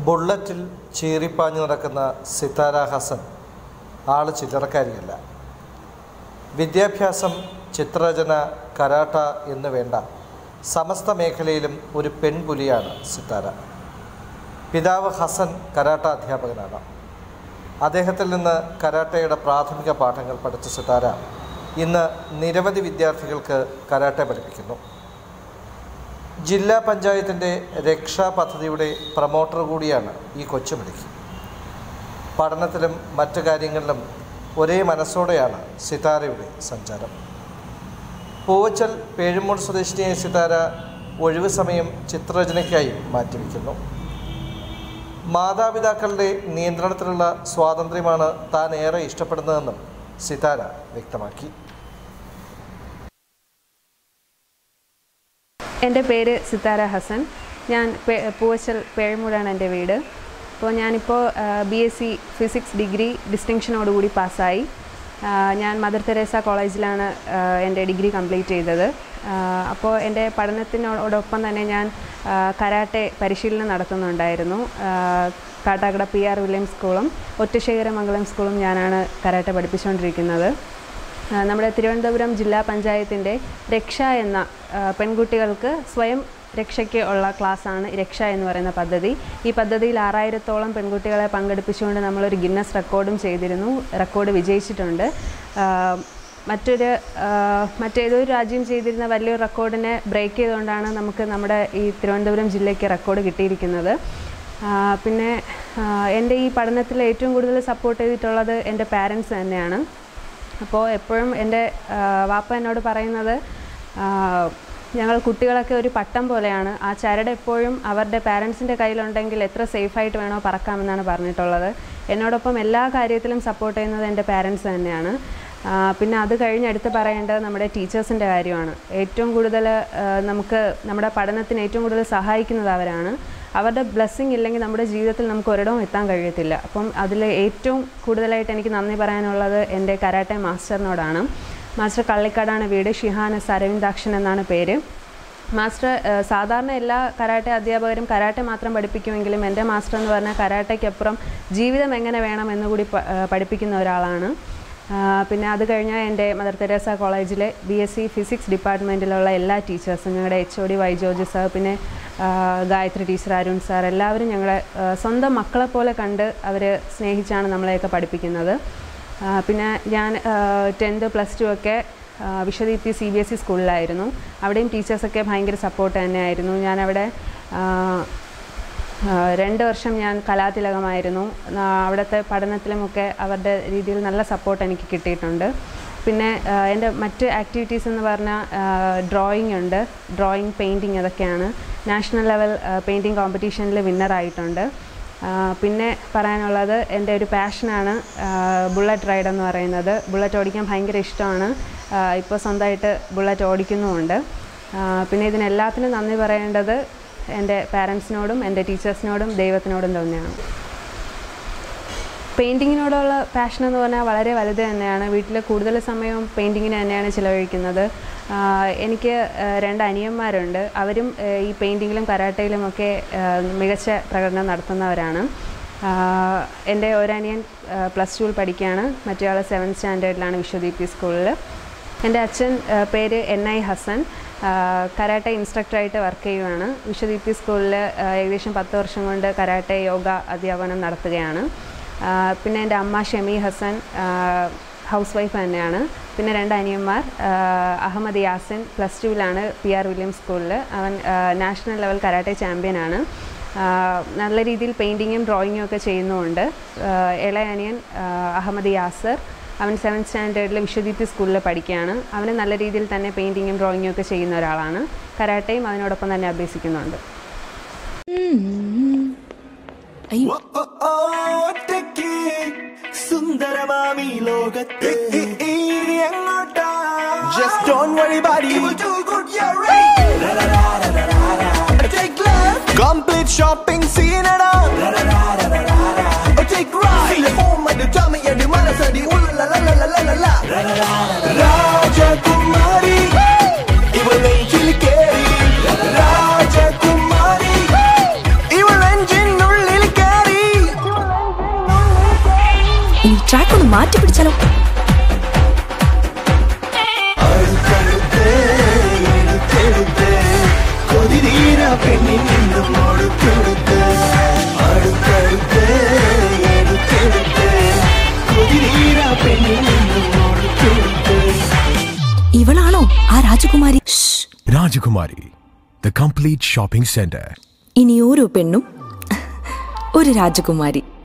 ബുള്ളറ്റിൽ ചീറിപ്പാഞ്ഞു നടക്കുന്ന സിതാര ഹസൻ ആള് ചില്ലറക്കാരിയല്ല വിദ്യാഭ്യാസം ചിത്രരചന കരാട്ട എന്ന് വേണ്ട സമസ്ത മേഖലയിലും ഒരു പെൺപുലിയാണ് സിതാര പിതാവ് ഹസൻ കരാട്ട അധ്യാപകനാണ് അദ്ദേഹത്തിൽ നിന്ന് കരാട്ടയുടെ പ്രാഥമിക പാഠങ്ങൾ പഠിച്ച സിതാര ഇന്ന് നിരവധി വിദ്യാർത്ഥികൾക്ക് കരാട്ട പഠിപ്പിക്കുന്നു ജില്ലാ പഞ്ചായത്തിൻ്റെ രക്ഷാ പദ്ധതിയുടെ പ്രൊമോട്ടർ കൂടിയാണ് ഈ കൊച്ചുമിടുക്കി പഠനത്തിലും മറ്റു കാര്യങ്ങളിലും ഒരേ മനസ്സോടെയാണ് സിതാരയുടെ സഞ്ചാരം പൂവച്ചൽ പേഴുമൂട് സ്വദേശിനിയായ സിതാര ഒഴിവ് സമയം ചിത്രരചനയ്ക്കായി മാറ്റിവെക്കുന്നു മാതാപിതാക്കളുടെ നിയന്ത്രണത്തിലുള്ള സ്വാതന്ത്ര്യമാണ് താൻ ഏറെ ഇഷ്ടപ്പെടുന്നതെന്നും സിതാര വ്യക്തമാക്കി എൻ്റെ പേര് സിത്താര ഹസൻ ഞാൻ പേ- പൂവച്ചൽ പേഴ്മൂടാണ് എൻ്റെ വീട് അപ്പോൾ ഞാനിപ്പോൾ B S C physics degree ഡിസ്റ്റിങ്ഷനോടുകൂടി പാസ്സായി ആ, ഞാൻ മദർ തെരേസ കോളേജിലാണ് ആ, എൻ്റെ ഡിഗ്രി കംപ്ലീറ്റ് ചെയ്തത് ആ, അപ്പോൾ എൻ്റെ പഠനത്തിനോടൊപ്പം തന്നെ ഞാൻ ആ, കരാട്ടെ പരിശീലനം നടത്തുന്നുണ്ടായിരുന്നു ആ, കാട്ടാക്കട പി ആർ വില്യം സ്കൂളും ഒറ്റശേഖരമംഗലം സ്കൂളും ഞാനാണ് കരാട്ടെ പഠിപ്പിച്ചുകൊണ്ടിരിക്കുന്നത് ആ, നമ്മുടെ തിരുവനന്തപുരം ജില്ലാ പഞ്ചായത്തിൻ്റെ രക്ഷ എന്ന ആ, പെൺകുട്ടികൾക്ക് സ്വയം രക്ഷയ്ക്ക് ഉള്ള ക്ലാസ്സാണ് രക്ഷ എന്ന് പറയുന്ന പദ്ധതി ഈ പദ്ധതിയിൽ ആറായിരത്തോളം പെൺകുട്ടികളെ പങ്കെടുപ്പിച്ചുകൊണ്ട് നമ്മളൊരു ഗിന്നസ് റെക്കോർഡും ചെയ്തിരുന്നു റെക്കോർഡ് വിജയിച്ചിട്ടുണ്ട് ആ, മറ്റൊരു ആ, മറ്റേതൊരു രാജ്യം ചെയ്തിരുന്ന വലിയൊരു റെക്കോർഡിനെ ബ്രേക്ക് ചെയ്തുകൊണ്ടാണ് നമുക്ക് നമ്മുടെ ഈ തിരുവനന്തപുരം ജില്ലയ്ക്ക് റെക്കോർഡ് കിട്ടിയിരിക്കുന്നത് ആ, പിന്നെ ആ, എൻ്റെ ഈ പഠനത്തിൽ ഏറ്റവും കൂടുതൽ സപ്പോർട്ട് ചെയ്തിട്ടുള്ളത് എൻ്റെ പാരൻസ് തന്നെയാണ് അപ്പോൾ എപ്പോഴും എൻ്റെ ആ, വാപ്പ എന്നോട് പറയുന്നത് ആ, ഞങ്ങൾ കുട്ടികളൊക്കെ ഒരു പട്ടം പോലെയാണ് ആ ചരട് എപ്പോഴും അവരുടെ പാരൻസിൻ്റെ കയ്യിലുണ്ടെങ്കിൽ എത്ര സേഫായിട്ട് വേണോ പറക്കാമെന്നാണ് പറഞ്ഞിട്ടുള്ളത് എന്നോടൊപ്പം എല്ലാ കാര്യത്തിലും സപ്പോർട്ട് ചെയ്യുന്നത് എൻ്റെ പാരൻസ് തന്നെയാണ് ആ, പിന്നെ അത് കഴിഞ്ഞ് എടുത്ത് പറയേണ്ടത് നമ്മുടെ ടീച്ചേഴ്സിൻ്റെ കാര്യമാണ് ഏറ്റവും കൂടുതൽ ആ, നമുക്ക് നമ്മുടെ പഠനത്തിന് ഏറ്റവും കൂടുതൽ സഹായിക്കുന്നത് അവരാണ് അവരുടെ ബ്ലെസ്സിങ് ഇല്ലെങ്കിൽ നമ്മുടെ ജീവിതത്തിൽ നമുക്ക് ഒരിടവും എത്താൻ കഴിയത്തില്ല അപ്പം അതിൽ ഏറ്റവും കൂടുതലായിട്ട് എനിക്ക് നന്ദി പറയാനുള്ളത് എൻ്റെ കരാട്ടെ മാസ്റ്ററിനോടാണ് മാസ്റ്റർ കള്ളിക്കാടാണ് വീട് ഷിഹാനസ് അരവിന്ദാക്ഷൻ എന്നാണ് പേര് മാസ്റ്റർ ഏഹ്, സാധാരണ എല്ലാ കരാട്ടെ അധ്യാപകരും കരാട്ടെ മാത്രം പഠിപ്പിക്കുമെങ്കിലും എൻ്റെ മാസ്റ്റർ എന്ന് പറഞ്ഞാൽ കരാട്ടയ്ക്കപ്പുറം ജീവിതം എങ്ങനെ വേണം എന്നുകൂടി പ- ഏഹ്, പഠിപ്പിക്കുന്ന ഒരാളാണ് ആ, പിന്നെ അത് കഴിഞ്ഞാൽ എൻ്റെ മദർ തെരേസ കോളേജിലെ ബി എസ് സി ഫിസിക്സ് ഡിപ്പാർട്ട്മെൻറ്റിലുള്ള എല്ലാ ടീച്ചേഴ്സും ഞങ്ങളുടെ H O D Y George sir പിന്നെ ആ, ഗായത്രി ടീച്ചർ അരുൺ സാർ എല്ലാവരും ഞങ്ങളെ ആ, സ്വന്തം മക്കളെ പോലെ കണ്ട് അവർ സ്നേഹിച്ചാണ് നമ്മളെയൊക്കെ പഠിപ്പിക്കുന്നത് ആ, പിന്നെ ഞാൻ ടെൻത്ത് പ്ലസ് ടു ഒക്കെ ആ, Viswadeepthi C B S E സ്കൂളിലായിരുന്നു അവിടെയും ടീച്ചേഴ്സൊക്കെ ഭയങ്കര സപ്പോർട്ട് തന്നെയായിരുന്നു ഞാനവിടെ ആ, ആ, രണ്ട് വർഷം ഞാൻ കലാതിലകമായിരുന്നു ആ, അവിടുത്തെ പഠനത്തിലുമൊക്കെ അവരുടെ രീതിയിൽ നല്ല സപ്പോർട്ട് എനിക്ക് കിട്ടിയിട്ടുണ്ട് പിന്നെ ആ, എൻ്റെ മറ്റ് ആക്ടിവിറ്റീസ് എന്ന് പറഞ്ഞാൽ ഡ്രോയിങ് ഉണ്ട് ഡ്രോയിങ് പെയിൻറ്റിങ് അതൊക്കെയാണ് നാഷണൽ ലെവൽ പെയിൻറ്റിങ് കോമ്പറ്റീഷനിൽ വിന്നറായിട്ടുണ്ട് പിന്നെ പറയാനുള്ളത് എൻ്റെ ഒരു പാഷനാണ് ബുള്ളറ്റ് റൈഡ് എന്ന് പറയുന്നത് ബുള്ളറ്റ് ഓടിക്കാൻ ഭയങ്കര ഇഷ്ടമാണ് ഇപ്പോൾ സ്വന്തമായിട്ട് ബുള്ളറ്റ് ഓടിക്കുന്നുമുണ്ട് ആ, പിന്നെ ഇതിനെല്ലാത്തിനും നന്ദി പറയേണ്ടത് എൻ്റെ പാരൻസിനോടും എൻ്റെ ടീച്ചേഴ്സിനോടും ദൈവത്തിനോടും തന്നെയാണ് പെയിൻറ്റിങ്ങിനോടുള്ള പാഷൻ എന്ന് പറഞ്ഞാൽ വളരെ വലുത് തന്നെയാണ് വീട്ടിൽ കൂടുതൽ സമയവും പെയിൻറ്റിങ്ങിന് തന്നെയാണ് ചിലവഴിക്കുന്നത് ആ, എനിക്ക് ആ, രണ്ട് അനിയന്മാരുണ്ട് അവരും ആ, ഈ പെയിൻറ്റിങ്ങിലും കരാട്ടയിലും ഒക്കെ ആ, മികച്ച പ്രകടനം നടത്തുന്നവരാണ് ആ, എൻ്റെ ഒരനിയൻ പ്ലസ് ടുവിൽ പഠിക്കുകയാണ് മറ്റേയാൾ സെവൻത് സ്റ്റാൻഡേർഡിലാണ് വിശ്വദീപ്തി സ്കൂളിൽ എൻ്റെ അച്ഛൻ ആ, പേര് എൻ ഐ ഹസൻ ആ, കരാട്ടെ ഇൻസ്ട്രക്ടറായിട്ട് വർക്ക് ചെയ്യുവാണ് വിശ്വദീപ്തി സ്കൂളിൽ ആ, ഏകദേശം പത്ത് വർഷം കൊണ്ട് കരാട്ടെ യോഗ അധ്യാപനം നടത്തുകയാണ് ആ, പിന്നെ എൻ്റെ അമ്മ ഷെമി ഹസൻ ആ, ഹൗസ് വൈഫ് തന്നെയാണ് പിന്നെ രണ്ട് അനിയന്മാർ ആ, അഹമ്മദ് യാസിൻ പ്ലസ് ടുവിലാണ് പി ആർ വില്യം സ്കൂളിൽ അവൻ ആ, നാഷണൽ ലെവൽ കരാട്ടെ ചാമ്പ്യനാണ് ആ, നല്ല രീതിയിൽ പെയിൻറ്റിങ്ങും ഡ്രോയിങ്ങും ഒക്കെ ചെയ്യുന്നുമുണ്ട് ആ, ഇളയ അനിയൻ ആ, അഹമ്മദ് യാസർ അവൻ സെവൻത് സ്റ്റാൻഡേർഡിൽ വിശ്വദീപ്തി സ്കൂളിൽ പഠിക്കുകയാണ് അവന് നല്ല രീതിയിൽ തന്നെ പെയിൻറ്റിങ്ങും ഡ്രോയിങ്ങും ഒക്കെ ചെയ്യുന്ന ഒരാളാണ് കരാട്ടയും അതിനോടൊപ്പം തന്നെ അഭ്യസിക്കുന്നുണ്ട് അയ്യോ ഓ, ഓ, ഒറ്റയ്ക്ക് സുന്ദരമാമി ലോകത്ത് ഇനി എങ്ങോട്ടാ Just don't worry about it. We'll do good, you're right. La, la, la, la, la, la, la. Take left. Complete shopping scene and all. La, la, la, la, la, la, la. Oh, take right. Feel the home at the tummy and the manasadi. Ooh, la, la, la, la, la, la, la. La, la, la, la, la. Rajakumari. ഇവൾ നെഞ്ചിൽ കേറി രാജകുമാരി ഇവൾ നെഞ്ചിനുള്ളിൽ രാജകുമാരി ഷ്. Rajakumari, the complete shopping center. ഇനി ഓരോ പെണ്ണും ഒരു രാജകുമാരി